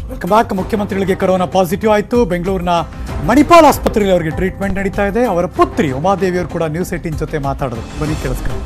Welcome back ಮುಖ್ಯಮಂತ್ರಿಗಳಿಗೆ corona positive ಆಯಿತು ಬೆಂಗಳೂರಿನ ಮಣಿಪಾಲ್ ಆಸ್ಪತ್ರೆಯಲ್ಲಿ ಅವರಿಗೆ ಟ್ರೀಟ್ಮೆಂಟ್ ನಡೀತಾ ಇದೆ ಅವರ ಪುತ್ರಿ ಉಮಾದೇವಿಯವರು ಕೂಡ ನ್ಯೂಸ್ ಏಟೀನ್ ಜೊತೆ ಮಾತಾಡಿದ್ರು ಬನ್ನಿ ಕೇಳಿಸ್ಕೊಂಡು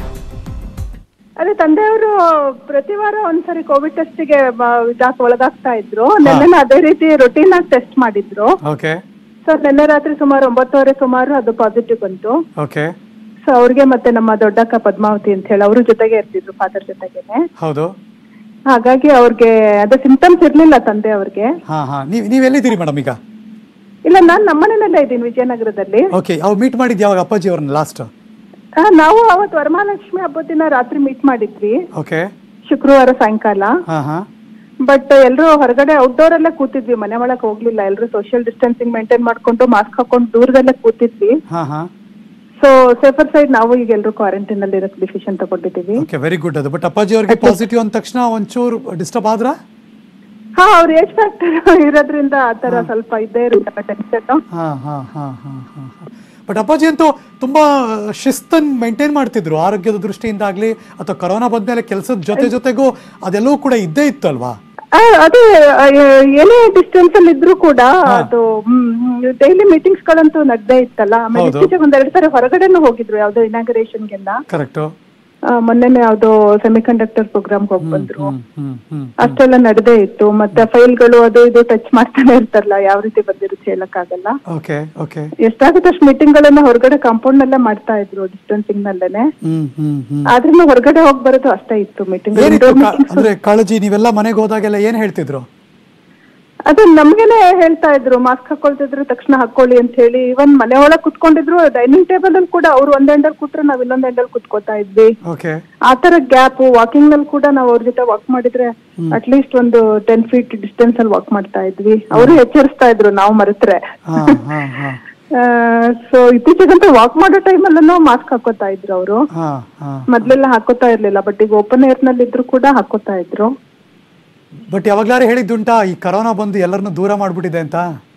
ಅದೇ ತಂದೆಯವರು ಪ್ರತಿ ವಾರ ಒಂದ್ಸರಿ ಕೋವಿಡ್ ಟೆಸ್ಟಿಗೆ ಇದಾಕ್ ಒಳಗಾಗ್ತಾ ಇದ್ರು ನಿನ್ನೆ ಅದೇ ರೀತಿ ರೊಟೀನ್ ಆಗಿ ಟೆಸ್ಟ್ ಮಾಡಿದ್ರು ಓಕೆ ಸೊ ನಿನ್ನೆ ರಾತ್ರಿ ಸುಮಾರು ಒಂಬತ್ತುವರೆ ಸುಮಾರು ಅದು ಪಾಸಿಟಿವ್ ಬಂತು ಓಕೆ ಸೊ ಅವ್ರಿಗೆ ಮತ್ತೆ ನಮ್ಮ ದೊಡ್ಡಕ್ಕ ಪದ್ಮಾವತಿ ಅಂತ ಹೇಳಿ ಅವರು ಜೊತೆಗೆ ಇರ್ತಿದ್ರು ಫಾದರ್ ಜೊತೆಗೇನೆ ಹೌದು ಹಾಗಾಗಿ ಅವ್ರಿಗೆ ಅದೇ ಸಿಂಪ್ಟಮ್ಸ್ ಇರ್ಲಿಲ್ಲ ತಂದೆ ಅವ್ರಿಗೆ ಹಾ ಹಾ ನೀವು ನೀವು ಎಲ್ಲಿದ್ದೀರಿ ಮೇಡಮ್ ಈಗ ಇಲ್ಲ ನಾನ್ ನಮ್ಮನೇನಲ್ಲೇ ಇದ್ದೀನಿ ವಿಜಯನಗರದಲ್ಲಿ ಓಕೆ ಅವ್ರು ಮೀಟ್ ಮಾಡಿದ್ದು ಯಾವಾಗ ಅಪ್ಪಾಜಿ ಅವ್ರನ್ನ ಲಾಸ್ಟ್ ಆ, ನಾವು ಅವತ್ತು ವರಮಹಾಲಕ್ಷ್ಮಿ ಹಬ್ಬದ ದಿನ ರಾತ್ರಿ ಮೀಟ್ ಮಾಡಿದ್ವಿ ಓಕೆ ಶುಕ್ರವಾರ ಸಾಯಂಕಾಲ ಹಾ ಹಾ ಬಟ್ ಎಲ್ಲರೂ ಹೊರಗಡೆ ಔಟ್ಡೋರ್ ಅಲ್ಲೇ ಕೂತಿದ್ವಿ ಮನೆ ಒಳಗೆ ಹೋಗ್ಲಿಲ್ಲ ಎಲ್ಲರೂ ಸೋಷಿಯಲ್ ಡಿಸ್ಟೆನ್ಸಿಂಗ್ ಮೇಂಟೈನ್ ಮಾಡ್ಕೊಂಡು ಮಾಸ್ಕ್ ಹಾಕೊಂಡು ದೂರದಲ್ಲೇ ಕೂತಿದ್ವಿ ಹಾ ಹಾ ಸೊ ಸೇಫರ್ ಸೈಡ್ ನಾವು ಈಗ ಎಲ್ಲರೂ ಕ್ವಾರಂಟೈನ್ ಅಲ್ಲಿ ಇರೋಕೆ ಡಿಸಿಷನ್ ತಗೊಂಡಿದ್ದೀವಿ ಓಕೆ ವೆರಿ ಗುಡ್ ಅದು ಬಟ್ ಅಪ್ಪಾಜಿ ಅವ್ರಿಗೆ ಪಾಸಿಟಿವ್ ಅಂದ ತಕ್ಷಣ ಒಂಚೂರು ಡಿಸ್ಟರ್ಬ್ ಆದ್ರ ಹಾ ಅವ್ರ ಏಜ್ ಫ್ಯಾಕ್ಟರ್ ಇರೋದ್ರಿಂದ ಆ ತರ ಸ್ವಲ್ಪ ಇದ್ದೇ ಇರುತ್ತೆ ಟೆನ್ಷನ್ ಹಾ ಹಾ ಹಾ ಹಾ ಹಾ ಬಟ್ ಅಪ್ಪಾಜಿ ಅಂತೂ ತುಂಬಾ ಶಿಸ್ತನ್ ಮೇಂಟೈನ್ ಮಾಡ್ತಿದ್ರು ಆರೋಗ್ಯದ ದೃಷ್ಟಿಯಿಂದ ಆಗ್ಲಿ ಅಥವಾ ಕೊರೋನಾ ಬಂದ್ಮೇಲೆ ಕೆಲಸದ ಜೊತೆ ಜೊತೆಗೂ ಅದೆಲ್ಲವೂ ಕೂಡ ಇದ್ದೇ ಇತ್ತು ಅಲ್ವಾ ಅದೇ ಆ, ಏನೇ ಡಿಸ್ಟೆನ್ಸ್ ಅಲ್ಲಿ ಇದ್ರೂ ಕೂಡ ಅದು ಡೈಲಿ ಮೀಟಿಂಗ್ಸ್ ಗಳಂತೂ ನಡೆದೇ ಇತ್ತಲ್ಲ ಆಮೇಲೆ ಹೌದು. ಇತ್ತೀಚೆಗೆ ಒಂದೆರಡು ಸಾರಿ ಹೊರಗಡೆನೂ ಹೋಗಿದ್ರು ಯಾವ್ದೋ ಇನಾಗರೇಷನ್ಗೆಲ್ಲ ಕರೆಕ್ಟು ಮೊನ್ನೆನೆ ಯಾವ್ದೋ ಸೆಮಿ ಕಂಡಕ್ಟರ್ ಪ್ರೋಗ್ರಾಮ್ ಹೋಗಿ ಬಂದ್ರು ಹ್ಮ್ ಹ್ಮ್ ಹ್ಮ್ ಅಷ್ಟೆಲ್ಲ ನಡೆದೇ ಇತ್ತು ಮತ್ತೆ ಫೈಲ್ಗಳು ಅದು ಇದು ಟಚ್ ಮಾಡ್ತಾನೆ ಇರ್ತಾರಲ್ಲ ಯಾವ ರೀತಿ ಬಂದಿರುತ್ತೆ ಹೇಳಕ್ಕಾಗಲ್ಲ ಓಕೆ ಓಕೆ ಎಷ್ಟಾಗುತ್ತೆ ಅಷ್ಟು ಮೀಟಿಂಗ್ ಗಳನ್ನ ಹೊರಗಡೆ ಕಾಂಪೌಂಡ್ ನಲ್ಲೇ ಮಾಡ್ತಾ ಇದ್ರು ಡಿಸ್ಟೆನ್ಸಿಂಗ್ ನಲ್ಲೇನೆ ಹ್ಮ್ ಹ್ಮ್ ಹ್ಮ್ ಆದ್ರೂ ಹೊರಗಡೆ ಹೋಗಿ ಬರೋದು ಅಷ್ಟೇ ಇತ್ತು ಮೀಟಿಂಗ್ ಏನಿತ್ತು ಕಾ- ಅಂದ್ರೆ ಕಾಳಜಿ ನೀವೆಲ್ಲ ಮನೆಗೆ ಹೋದಾಗೆಲ್ಲ ಏನ್ ಹೇಳ್ತಿದ್ರು ಅದು ನಮ್ಗೆನೆ ಹೇಳ್ತಾ ಇದ್ರು ಮಾಸ್ಕ್ ಹಾಕೊಳ್ತಿದ್ರು ತಕ್ಷಣ ಹಾಕೊಳ್ಳಿ ಅಂತ ಹೇಳಿ ಇವನ್ ಮನೆ ಒಳಗ್ ಕುತ್ಕೊಂಡಿದ್ರು ಡೈನಿಂಗ್ ಟೇಬಲ್ ಅಲ್ಲಿ ಕೂಡ ಅವ್ರು ಒಂದ್ ಎಂಡಲ್ ಕೂತ್ರೆ ನಾವ್ ಇನ್ನೊಂದ್ ಎಂಡಲ್ ಕುತ್ಕೋತಾ ಇದ್ವಿ ಓಕೆ ಆ ತರ ಗ್ಯಾಪ್ ವಾಕಿಂಗ್ ನಲ್ಲಿ ಕೂಡ ನಾವು ಅವ್ರ ಜೊತೆ ವಾಕ್ ಮಾಡಿದ್ರೆ ಅಟ್ ಲೀಸ್ಟ್ ಒಂದು ಟೆನ್ ಫೀಟ್ ಡಿಸ್ಟೆನ್ಸ್ ಅಲ್ಲಿ ವಾಕ್ ಮಾಡ್ತಾ ಇದ್ವಿ ಅವರು ಎಚ್ಚರಿಸ್ತಾ ಇದ್ರು ನಾವು ಮರೆತ್ರೆ ಹಾ ಹಾ ಹಾ ಸೊ ಇತ್ತೀಚೆಗಂತೂ ವಾಕ್ ಮಾಡೋ ಟೈಮ್ ಅಲ್ಲೂ ಮಾಸ್ಕ್ ಹಾಕೋತಾ ಇದ್ರು ಅವರು ಹಾ ಹಾ ಮೊದ್ಲೆಲ್ಲ ಹಾಕೋತಾ ಇರ್ಲಿಲ್ಲ ಬಟ್ ಈಗ ಓಪನ್ ಏರ್ ನಲ್ಲಿ ಇದ್ರು ಕೂಡ ಹಾಕೋತಾ ಇದ್ರು ಬಟ್ ಯಾವಾಗ್ಲಾರು ಹೇಳಿದ್ದುಂಟಾ ಈ ಕರೋನಾ ಬಂದು ಎಲ್ಲರನ್ನು ದೂರ ಮಾಡ್ಬಿಟ್ಟಿದೆ ಅಂತ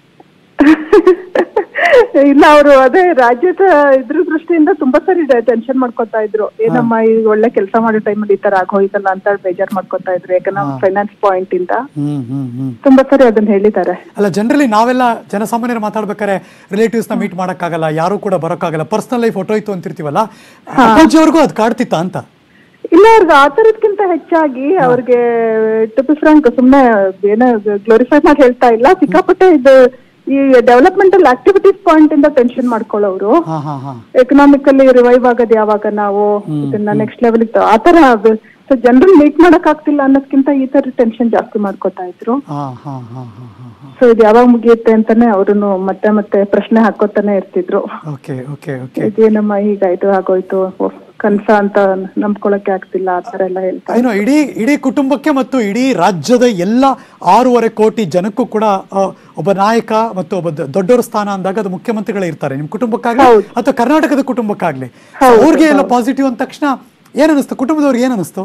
ಇಲ್ಲ ಅವರು ಅದೇ ರಾಜ್ಯದ ಇದ್ರ ದೃಷ್ಟಿಯಿಂದ ತುಂಬಾ ಸರಿ ಟೆನ್ಷನ್ ಮಾಡ್ಕೊತಾ ಇದ್ರು ಏನಮ್ಮ ಈ ಒಳ್ಳೆ ಕೆಲಸ ಮಾಡೋ ಟೈಮಲ್ಲಿ ಈ ತರ ಆಗೋಯ್ತಲ್ಲ ಅಂತ ಬೇಜಾರ್ ಮಾಡ್ಕೊತಾ ಇದ್ರು ಎಕನಾಮಿಕ್ ಫೈನಾನ್ಸ್ ಪಾಯಿಂಟ್ ಇಂದ ಹ್ಮ್ ಹಮ್ ಹ್ಮ್ ತುಂಬಾ ಸರಿ ಅದನ್ನ ಹೇಳಿದ್ದಾರೆ ಅಲ್ಲ ಜನರಲಿ ನಾವೆಲ್ಲ ಜನಸಾಮಾನ್ಯರು ಮಾತಾಡ್ಬೇಕಾದ್ರೆ ರಿಲೇಟಿವ್ಸ್ ನ ಮೀಟ್ ಮಾಡಕ್ಕಾಗಲ್ಲ ಯಾರು ಕೂಡ ಬರೋಕ್ಕಾಗಲ್ಲ ಪರ್ಸನಲ್ ಲೈಫ್ ಹೊಟ್ಟೋಯ್ತು ಅಂತಿರ್ತೀವಲ್ಲ ಅಪ್ಪಾಜಿ ಅವ್ರಿಗೂ ಅದು ಕಾಡ್ತಿತ್ತ ಅಂತ ಇಲ್ಲ ಅವ್ರಿಗೆ ಆ ತರದ್ಕಿಂತ ಹೆಚ್ಚಾಗಿ ಅವ್ರಿಗೆ ಟು ಬಿ ಫ್ರಾಂಕ್ ಸುಮ್ನೆ ಏನೋ ಗ್ಲೋರಿಫೈ ಮಾಡಿ ಹೇಳ್ತಾ ಇಲ್ಲ ಸಿಕ್ಕಾಪಟ್ಟೆ ಇದು ಈ ಡೆವಲಪ್ಮೆಂಟಲ್ ಆಕ್ಟಿವಿಟೀಸ್ ಪಾಯಿಂಟ್ ಇಂದ ಟೆನ್ಷನ್ ಮಾಡ್ಕೊಳ್ಳೋರು ಹಾ ಹಾ ಹಾ ಎಕನಾಮಿಕಲಿ ರಿವೈವ್ ಆಗೋದು ಯಾವಾಗ ನಾವು ಇದನ್ನ ನೆಕ್ಸ್ಟ್ ಲೆವೆಲ್ ಆ ತರ ಸೊ ಜನರಲ್ ಮೀಟ್ ಮಾಡಕ್ ಆಗ್ತಿಲ್ಲ ಅನ್ನೋದ್ಕಿಂತ ಈ ತರ ಟೆನ್ಷನ್ ಜಾಸ್ತಿ ಮಾಡ್ಕೋತಾ ಇದ್ರು ಹಾ ಹಾ ಹಾ ಹಾ ಹಾ ಹಾ ಸೊ ಇದು ಯಾವಾಗ ಮುಗಿಯುತ್ತೆ ಅಂತಾನೆ ಅವ್ರನ್ನು ಮತ್ತೆ ಮತ್ತೆ ಪ್ರಶ್ನೆ ಹಾಕೋತಾನೆ ಇರ್ತಿದ್ರು ಓಕೆ ಓಕೆ ಓಕೆ ಇದೇನಮ್ಮ ಹೀಗಾಯ್ತು ಆಗೋಯ್ತು ಓಹ್, ಕನ್ಸ ಅಂತ ನಂಬ್ಕೊಳಕ್ಕೆ ಆಗ್ತಿಲ್ಲ ಆ ತರ ಎಲ್ಲ ಹೇಳ್ತಾ ಏನು ಇಡೀ ಇಡೀ ಕುಟುಂಬಕ್ಕೆ ಮತ್ತು ಇಡೀ ರಾಜ್ಯದ ಎಲ್ಲ ಆರೂವರೆ ಕೋಟಿ ಜನಕ್ಕೂ ಕೂಡ ಆ, ಒಬ್ಬ ನಾಯಕ ಮತ್ತು ಒಬ್ಬ ದ- ದೊಡ್ಡವರ ಸ್ಥಾನ ಅಂದಾಗ ಅದು ಮುಖ್ಯಮಂತ್ರಿಗಳೇ ಇರ್ತಾರೆ ನಿಮ್ ಕುಟುಂಬಕ್ಕಾಗ್ಲಿ ಅಥವಾ ಕರ್ನಾಟಕದ ಕುಟುಂಬಕ್ಕಾಗ್ಲಿ So, ಅವ್ರಿಗೆ ಎಲ್ಲ ಪಾಸಿಟಿವ್ ಅಂದ ತಕ್ಷಣ ಏನ್ ಅನಿಸ್ತು ಕುಟುಂಬದವ್ರಿಗೆ ಏನ್ ಅನಿಸ್ತು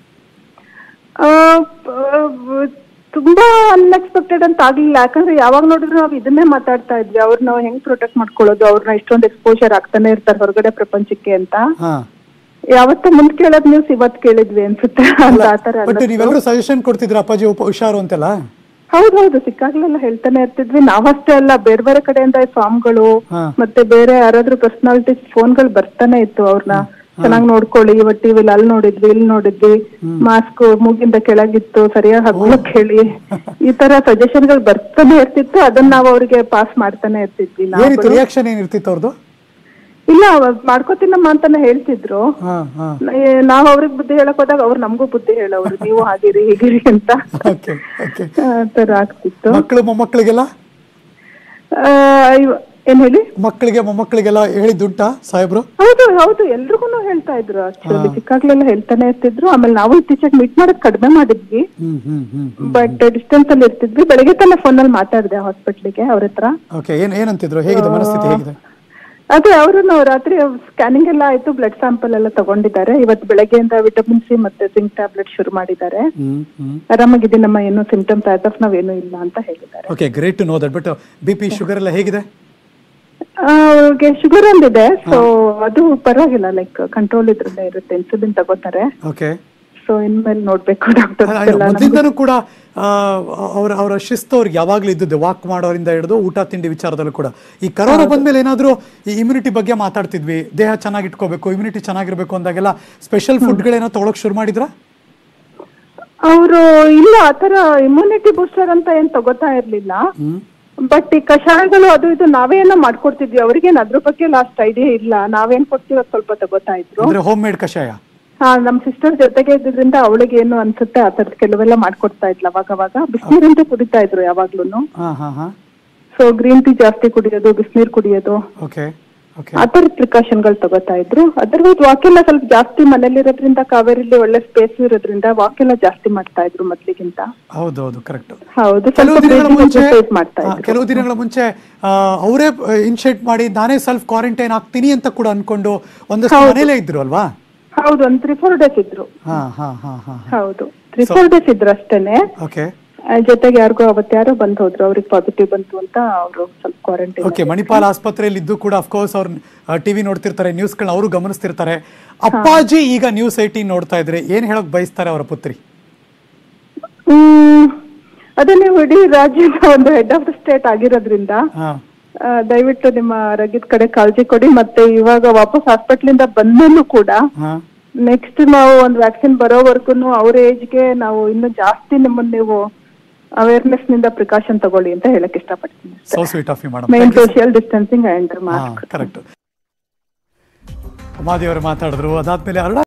ಆ, ಪ- ತುಂಬಾ ಅನ್ಎಕ್ಸ್ಪೆಕ್ಟೆಡ್ ಅಂತ ಆಗ್ಲಿಲ್ಲ ಯಾಕಂದ್ರೆ ಯಾವಾಗ ನೋಡಿದ್ರು ನಾವು ಇದನ್ನೇ ಮಾತಾಡ್ತಾ ಇದ್ವಿ ಅವ್ರನ್ನ ಹೆಂಗ್ ಪ್ರೊಟೆಕ್ಟ್ ಮಾಡ್ಕೊಳ್ಳೋದು ಅವ್ರನ್ನ ಇಷ್ಟೊಂದು ಎಕ್ಸ್ಪೋಜರ್ ಆಗ್ತಾನೆ ಇರ್ತಾರೆ ಹೊರಗಡೆ ಪ್ರಪಂಚಕ್ಕೆ ಅಂತ ಹಾ ಯಾವತ್ತ ಮುಂದ್ ಕೇಳೋದ್ ನ್ಯೂಸ್ ಇವತ್ ಕೇಳಿದ್ವಿ ಅನ್ಸುತ್ತೆ ಅಂತ ಆತರ ಬಟ್ ನೀವೆಲ್ಲರೂ ಸಜೆಷನ್ ಕೊಡ್ತಿದ್ರ ಅಪ್ಪಾಜಿ ಉಪ ಹುಷಾರು ಅಂತೆಲ್ಲ ಹೌದೌದು ಸಿಕ್ಕಾಗ್ಲೆಲ್ಲ ಹೇಳ್ತಾನೆ ಇರ್ತಿದ್ವಿ ನಾವಷ್ಟೇ ಅಲ್ಲ ಬೇರೆ ಬೇರೆ ಕಡೆಯಿಂದ ಫಾರ್ಮ್ಗಳು ಹಾ. ಮತ್ತೆ ಬೇರೆ ಯಾರಾದ್ರೂ ಪರ್ಸನಾಲಿಟೀಸ್ ಫೋನ್ಗಳು ಬರ್ತಾನೆ ಇತ್ತು ಅವ್ರನ್ನ ಚೆನ್ನಾಗಿ ನೋಡ್ಕೊಳ್ಳಿ ಇವತ್ತು ಟಿವಿಲಿ ಅಲ್ಲಿ ನೋಡಿದ್ವಿ ಇಲ್ಲಿ ನೋಡಿದ್ವಿ ಮಾಸ್ಕ್ ಮೂಗಿಂದ ಕೆಳಗಿತ್ತು ಸರಿಯಾಗಿ ಹಾಕೊಳಕ್ ಹೇಳಿ ಈ ತರ ಸಜೆಷನ್ ಗಳು ಬರ್ತಾನೆ ಇರ್ತಿತ್ತು ಅದನ್ನ ನಾವು ಅವ್ರಿಗೆ ಪಾಸ್ ಮಾಡ್ತಾನೆ ಇರ್ತಿದ್ವಿ ನಾವು ಏನಿತ್ತು ರಿಯಾಕ್ಷನ್ ಏನಿರ್ತಿತ್ತು ಅವ್ರದ್ದು ಇಲ್ಲ ಅವ್ ಮಾಡ್ಕೋತೀನಮ್ಮ ಅಂತಾನೆ ಹೇಳ್ತಿದ್ರು ಹಾ ಹಾ ಏ- ನಾವ್ ಅವ್ರಿಗೆ ಬುದ್ಧಿ ಹೇಳಕ್ ಹೋದಾಗ ಅವ್ರು ನಮಗೂ ಬುದ್ಧಿ ಹೇಳೋರು ನೀವು ಹಾಗಿರಿ ಹೀಗಿರಿ ಅಂತ ಓಕೆ ಓಕೆ ಆ ತರ ಆಗ್ತಿತ್ತು ಮಕ್ಕಳು ಮೊಮ್ಮಕ್ಕಳಿಗೆಲ್ಲ ಆ, ಇವ- ಏನ್ ಹೇಳಿ ಮಕ್ಕಳಿಗೆ ಮೊಮ್ಮಕ್ಕಳಿಗೆಲ್ಲ ಹೇಳಿದ್ದುಂಟಾ ಸಾಹೇಬ್ರು ಹೌದು ಹೌದು ಎಲ್ರಿಗೂ ಹೇಳ್ತಾ ಇದ್ರು ಆಕ್ಚುಲಿ ಚಿಕ್ಕಾಗ್ಲೆಲ್ಲ ಹೇಳ್ತಾನೆ ಇರ್ತಿದ್ರು ಆಮೇಲೆ ನಾವು ಇತ್ತೀಚೆಗೆ ಮೀಟ್ ಮಾಡೋದ್ ಕಡಿಮೆ ಮಾಡಿದ್ವಿ ಹ್ಮ್ ಹ್ಮ್ ಹ್ಮ್ ಬಟ್ ಡಿಸ್ಟೆನ್ಸ್ ಅಲ್ಲಿ ಇರ್ತಿದ್ವಿ ಬೆಳಗ್ಗೆ ತನ ಫೋನ್ ಅಲ್ಲಿ ಮಾತಾಡಿದೆ ಹಾಸ್ಪಿಟ್ಲಿಗೆ ಅವ್ರ ಹತ್ರ ಓಕೆ ಏನ್ ಏನಂತಿದ್ರು ಹೇಗಿದೆ ಮನಸ್ಥಿತಿ ಹೇಗಿದೆ ಅದೇ ಅವರು ರಾತ್ರಿ ಸ್ಕ್ಯಾನಿಂಗ್ ಎಲ್ಲ ಆಯ್ತು ಬ್ಲಡ್ ಸ್ಯಾಂಪಲ್ ಎಲ್ಲ ತಗೊಂಡಿದ್ದಾರೆ ಇವತ್ತು ಬೆಳಗ್ಗೆಯಿಂದ ವಿಟಮಿನ್ ಸಿ ಮತ್ತೆ ಜಿಂಕ್ ಟ್ಯಾಬ್ಲೆಟ್ ಶುರು ಮಾಡಿದ್ದಾರೆ ಹ್ಮ್ ಹ್ಮ್ ಆರಾಮಾಗಿದ್ದೀನಮ್ಮ ಏನು ಸಿಂಟಮ್ಸ್ ಆಸ್ ಆಫ್ ನಾವೇನು ಇಲ್ಲ ಅಂತ ಹೇಳಿದ್ದಾರೆ okay great to know that but B P sugar ಎಲ್ಲ ಹೇಗಿದೆ ಅವ್ರಿಗೆ ಶುಗರ್ ಒಂದಿದೆ ಸೊ ಅದು ಪರವಾಗಿಲ್ಲ ಲೈಕ್ ಕಂಟ್ರೋಲ್ ಇದ್ರಲ್ಲೇ ಇರುತ್ತೆ ಇನ್ಸುಲಿನ್ ತಗೋತಾರೆ ಓಕೆ ಸೊ ಸೊ ಇನ್ಮೇಲೆ ನೋಡ್ಬೇಕು ಡಾಕ್ಟರ್ ಎಲ್ಲ ಮೊದಲಿಂದನೂ ಕೂಡ ಆ, ಅವ್ರ ಅವರ ಶಿಸ್ತು ಅವ್ರಿಗೆ ಯಾವಾಗ್ಲೂ ಇದ್ದದ್ದು ವಾಕ್ ಮಾಡೋರಿಂದ ಹಿಡಿದು ಊಟ ತಿಂಡಿ ವಿಚಾರದಲ್ಲೂ ಕೂಡ ಈ ಕರೋನಾ ಬಂದ್ಮೇಲೆ ಏನಾದ್ರೂ ಈ ಇಮ್ಯುನಿಟಿ ಬಗ್ಗೆ ಮಾತಾಡ್ತಿದ್ವಿ ದೇಹ ಚೆನ್ನಾಗಿ ಇಟ್ಕೋಬೇಕು ಇಮ್ಯುನಿಟಿ ಚೆನ್ನಾಗಿರ್ಬೇಕು ಅಂದಾಗೆಲ್ಲ ಸ್ಪೆಷಲ್ ಫುಡ್ಗಳೇನೋ ತಗೊಳಕ್ ಶುರು ಮಾಡಿದ್ರ ಅವರು ಇಲ್ಲ ಆತರ ಇಮ್ಯುನಿಟಿ ಬೂಸ್ಟರ್ ಅಂತ ಏನ್ ತಗೋತಾ ಇರ್ಲಿಲ್ಲ ಬಟ್ ಈ ಕಷಾಯಗಳು ಅದು ಇದು ನಾವೇ ಏನೋ ಮಾಡ್ಕೊಡ್ತಿದ್ವಿ ಅವ್ರಿಗೇನ್ ಅದ್ರ ಬಗ್ಗೆ ಲಾಸ್ಟ್ ಐಡಿಯಾ ಇಲ್ಲ ನಾವೇನ್ ಕೊಡ್ತೀವಿ ಅದ್ ಸ್ವಲ್ಪ ತಗೋತಾ ಇದ್ರು ಅಂದ್ರೆ ಹೋಮ್ ಮೇಡ್ ಕಷಾಯ ಹಾ ನಮ್ ಸಿಸ್ಟರ್ ಜೊತೆಗೆ ಇದ್ದಿದ್ರಿಂದ ಅವಳಿಗೆ ಏನು ಅನ್ಸುತ್ತೆ ಆ ತರದ್ ಕೆಲವೆಲ್ಲ ಮಾಡ್ಕೊಡ್ತಾ ಇದ್ಲ ಅವಾಗ ಅವಾಗ ಬಿಸಿನೀರಂತೂ ಕುಡಿತಾ ಇದ್ರು ಯಾವಾಗ್ಲೂನು ಹಾ ಹಾ ಹಾ ಸೊ ಗ್ರೀನ್ ಟೀ ಜಾಸ್ತಿ ಕುಡಿಯೋದು ಬಿಸಿನೀರ್ ಕುಡಿಯೋದು ಓಕೆ ಓಕೆ ಆ ತರದ ಪ್ರಿಕಾಷನ್ಗಳು ತಗೋತಾ ಇದ್ರು ಅದರ್ವೈಸ್ ವಾಕ್ ಎಲ್ಲ ಸ್ವಲ್ಪ ಜಾಸ್ತಿ ಮನೇಲಿರೋದ್ರಿಂದ ಕಾವೇರಿಲಿ ಒಳ್ಳೆ ಸ್ಪೇಸ್ ಇರೋದ್ರಿಂದ ವಾಕ್ ಎಲ್ಲ ಜಾಸ್ತಿ ಮಾಡ್ತಾ ಇದ್ರು ಮೊದ್ಲಿಗಿಂತ ಹೌದೌದು ಕರೆಕ್ಟ್ ಹೌದು ಕೆಲವು ಸ್ವಲ್ಪ ದಿನಗಳ breathing ಮುಂಚೆ exercise ಮಾಡ್ತಾ ಆ, ಇದ್ರು ಕೆಲವು ದಿನಗಳ ಮುಂಚೆ ಆ, ಅವರೇ ಇನ್ಶೇಟ್ ಮಾಡಿ ನಾನೇ ಸೆಲ್ಫ್ ಕ್ವಾರಂಟೈನ್ ಆಗ್ತೀನಿ ಅಂತ ಕೂಡ ಅನ್ಕೊಂಡು ಒಂದಷ್ಟು ಮನೇಲೇ ಇದ್ರು ಅಲ್ವಾ ಹೌದು ಒಂದ್ ತ್ರೀ ಫೋರ್ ಡೇಸ್ ಇದ್ರು ಹಾ ಹಾ ಹಾ ಹಾ ಹೌದು ತ್ರೀ ಫೋರ್ ಡೇಸ್ ಇದ್ರು ಅಷ್ಟೇನೆ ಓಕೆ ಆ, ಜೊತೆಗೆ ಯಾರಿಗೋ ಅವತ್ತು ಯಾರೋ ಬಂದ್ ಹೋದ್ರು ಅವ್ರಿಗೆ ಪಾಸಿಟಿವ್ ಬಂತು ಅಂತ ಅವರು ಸ್ವಲ್ಪ ಕ್ವಾರಂಟೈನ್ ಓಕೆ ಮಣಿಪಾಲ್ ಆಸ್ಪತ್ರೆಯಲ್ಲಿ ಇದ್ದು ಕೂಡ ಅಫ್ಕೋರ್ಸ್ ಅವ್ರು ಟಿವಿ ನೋಡ್ತಿರ್ತಾರೆ ನ್ಯೂಸ್ಗಳನ್ನ ಅವರು ಗಮನಿಸ್ತಿರ್ತಾರೆ ಅಪ್ಪಾಜಿ ಈಗ ನ್ಯೂಸ್ ಏಟೀನ್ ನೋಡ್ತಾ ಇದ್ರೆ ಏನ್ ಹೇಳಕ್ ಬಯಸ್ತಾರೆ ಅವರ ಪುತ್ರಿ ಹ್ಮ್ ಅದೇ ನೀವು ಇಡೀ ರಾಜ್ಯದ ಒಂದು ಹೆಡ್ ಆಫ್ ದ ಸ್ಟೇಟ್ ಆಗಿರೋದ್ರಿಂದ ಹಾ ಆ, ದಯವಿಟ್ಟು ನಿಮ್ಮ ಆರೋಗ್ಯದ ಕಡೆ ಕಾಳಜಿ ಕೊಡಿ ಮತ್ತೆ ಇವಾಗ ವಾಪಸ್ ಹಾಸ್ಪಿಟ್ಲಿಂದ ಬಂದ್ಮೇಲೂ ಕೂಡ ಹಾ ನೆಕ್ಸ್ಟ್ ನಾವು ಒಂದು ವ್ಯಾಕ್ಸಿನ್ ಬರೋವರೆಗೂ ಅವ್ರ ಏಜ್ಗೆ ನಾವು ಇನ್ನು ಜಾಸ್ತಿ ನಿಮ್ಮನ್ನ ನೀವು ಅವೇರ್ನೆಸ್ ನಿಂದ ಪ್ರಿಕಾಷನ್ ತಗೊಳ್ಳಿ ಅಂತ ಹೇಳಕ್ ಇಷ್ಟಪಡ್ತೀನಿ so sweet of you madam main social distancing and ಹಾ ಮಾಸ್ಕ್ ಕರೆಕ್ಟ್ ಉಮಾದೇವರು ಮಾತಾಡಿದ್ರು ಅದಾದ್ಮೇಲೆ ಅರುಣ